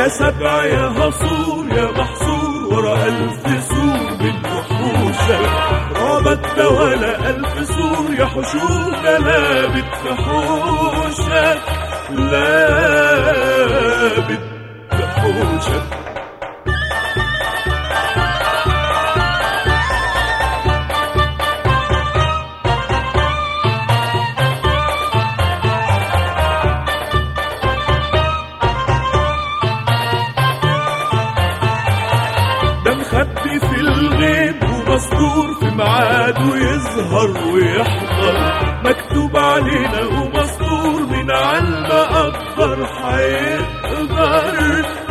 يا سبع يا هصور يا محصور ورا ألف سور من وحوشك رابط ولا ألف سور يا حشود لابد في حوشك لابد في حوشك ده مخبي في الغيب ومستور في ميعاده يظهر ويحضر مكتوب علينا ومسطور من علم أكبر حيقدر